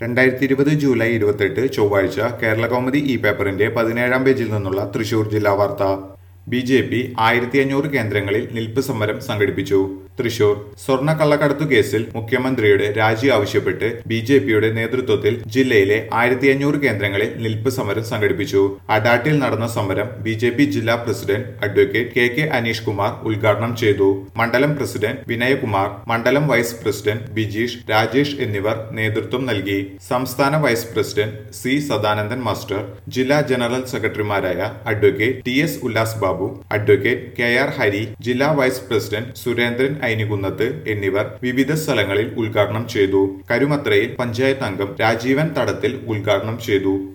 രണ്ടായിരത്തി ഇരുപത് ജൂലൈ ഇരുപത്തെട്ട് ചൊവ്വാഴ്ച കേരള കൗമുദി ഇ പേപ്പറിന്റെ പതിനേഴാം പേജിൽ നിന്നുള്ള തൃശൂർ ജില്ലാ വാർത്ത ബി ജെ പി ആയിരത്തി അഞ്ഞൂറ് കേന്ദ്രങ്ങളിൽ നിൽപ്പ് സമരം സംഘടിപ്പിച്ചു തൃശൂർ സ്വർണ്ണ കള്ളക്കടത്തു കേസിൽ മുഖ്യമന്ത്രിയുടെ രാജി ആവശ്യപ്പെട്ട് ബി ജെ പിയുടെ നേതൃത്വത്തിൽ ജില്ലയിലെ ആയിരത്തി അഞ്ഞൂറ് കേന്ദ്രങ്ങളിൽ നിൽപ്പ് സമരം സംഘടിപ്പിച്ചു അഡാട്ടിൽ നടന്ന സമരം ബി ജെ പി ജില്ലാ president advocate K K Aneesh Kumar ഉദ്ഘാടനം ചെയ്തു മണ്ഡലം പ്രസിഡന്റ് വിനയകുമാർ മണ്ഡലം വൈസ് പ്രസിഡന്റ് ബിജീഷ് രാജേഷ് എന്നിവർ നേതൃത്വം നൽകി സംസ്ഥാന vice president C Sadanandan master ജില്ലാ ജനറൽ സെക്രട്ടറിമാരായ advocate T S Ullas Babu advocate K R Hari ജില്ലാ വൈസ് പ്രസിഡന്റ് സുരേന്ദ്രൻ ഐനികുന്നത്ത് എന്നിവർ വിവിധ സ്ഥലങ്ങളിൽ ഉദ്ഘാടനം ചെയ്തു കരുമത്രയിൽ പഞ്ചായത്ത് അംഗം രാജീവൻ തടത്തിൽ ഉദ്ഘാടനം ചെയ്തു